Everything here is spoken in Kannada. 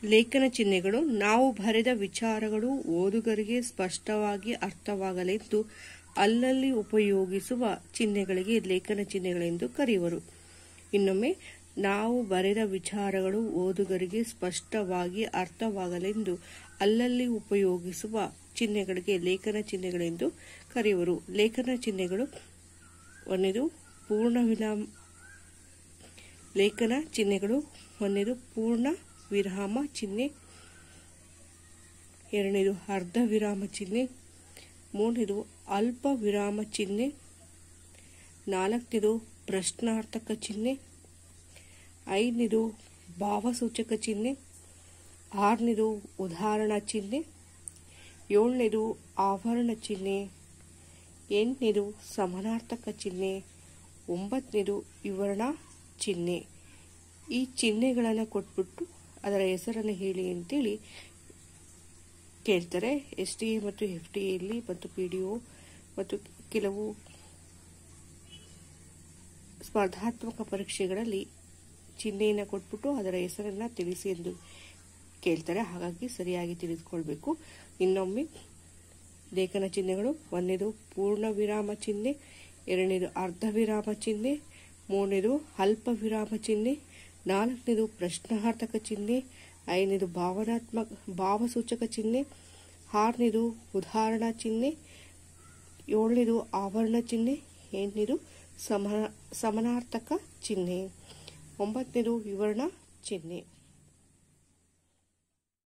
ಲೇಖನ ಚಿಹ್ನೆಗಳು ನಾವು ಬರೆದ ವಿಚಾರಗಳು ಓದುಗರಿಗೆ ಸ್ಪಷ್ಟವಾಗಿ ಅರ್ಥವಾಗಲೆಂದು ಅಲ್ಲಲ್ಲಿ ಉಪಯೋಗಿಸುವ ಚಿಹ್ನೆಗಳಿಗೆ ಲೇಖನ ಚಿಹ್ನೆಗಳೆಂದು ಕರೆಯುವರು ಇನ್ನೊಮ್ಮೆ ನಾವು ಬರೆದ ವಿಚಾರಗಳು ಓದುಗರಿಗೆ ಸ್ಪಷ್ಟವಾಗಿ ಅರ್ಥವಾಗಲೆಂದು ಅಲ್ಲಲ್ಲಿ ಉಪಯೋಗಿಸುವ ಚಿಹ್ನೆಗಳಿಗೆ ಲೇಖನ ಚಿಹ್ನೆಗಳೆಂದು ಕರೆಯುವರು ಲೇಖನ ಚಿಹ್ನೆಗಳು ಒಂದೇದು ಪೂರ್ಣ ವಿರಾಮ ಲೇಖನ ಚಿಹ್ನೆಗಳು ಒಂದೇದು ಪೂರ್ಣ ವಿರಾಮ ಚಿಹ್ನೆ ಎರಡನೇದು ಅರ್ಧ ವಿರಾಮ ಚಿಹ್ನೆ ಮೂರನೇದು ಅಲ್ಪ ವಿರಾಮ ಚಿಹ್ನೆ ನಾಲ್ಕನೇದು ಪ್ರಶ್ನಾರ್ಥಕ ಚಿಹ್ನೆ ಐದನೇದು ಭಾವಸೂಚಕ ಚಿಹ್ನೆ ಆರನೇದು ಉದಾಹರಣಾ ಚಿಹ್ನೆ ಏಳನೇದು ಆಭರಣ ಚಿಹ್ನೆ ಎಂಟನೇದು ಸಮಾನಾರ್ಥಕ ಚಿಹ್ನೆ ಒಂಬತ್ತನೇದು ವಿವರಣಾ ಚಿಹ್ನೆ ಈ ಚಿಹ್ನೆಗಳನ್ನು ಕೊಟ್ಬಿಟ್ಟು ಅದರ ಹೆಸರನ್ನು ಹೇಳಿ ಅಂತೇಳಿ ಕೇಳ್ತಾರೆ ಎಸ್ ಟಿ ಎ ಮತ್ತು ಎಫ್ ಟಿ ಎಲ್ಲಿ ಮತ್ತು ಪಿ ಡಿ ಒ ಮತ್ತು ಕೆಲವು ಸ್ಪರ್ಧಾತ್ಮಕ ಪರೀಕ್ಷೆಗಳಲ್ಲಿ ಚಿಹ್ನೆಯನ್ನು ಕೊಟ್ಬಿಟ್ಟು ಅದರ ಹೆಸರನ್ನು ತಿಳಿಸಿ ಎಂದು ಕೇಳ್ತಾರೆ ಹಾಗಾಗಿ ಸರಿಯಾಗಿ ತಿಳಿದುಕೊಳ್ಬೇಕು ಇನ್ನೊಮ್ಮೆ ಲೇಖನ ಚಿಹ್ನೆಗಳು ಒಂದನೇದು ಪೂರ್ಣ ವಿರಾಮ ಚಿಹ್ನೆ ಎರಡನೇದು ಅರ್ಧ ವಿರಾಮ ಚಿಹ್ನೆ ಮೂರನೇದು ಅಲ್ಪ ವಿರಾಮ ಚಿಹ್ನೆ ನಾಲ್ಕನೇದು ಪ್ರಶ್ನಾರ್ಥಕ ಚಿಹ್ನೆ ಐದನೇದು ಭಾವನಾತ್ಮಕ ಭಾವಸೂಚಕ ಚಿಹ್ನೆ ಆರನೇದು ಉದಾಹರಣಾ ಚಿಹ್ನೆ ಏಳನೇದು ಆವರಣ ಚಿಹ್ನೆ ಎಂಟನೇದು ಸಮ ಸಮನಾರ್ಥಕ ಚಿಹ್ನೆ ಒಂಬತ್ತನೇದು ವಿವರಣಾ ಚಿಹ್ನೆ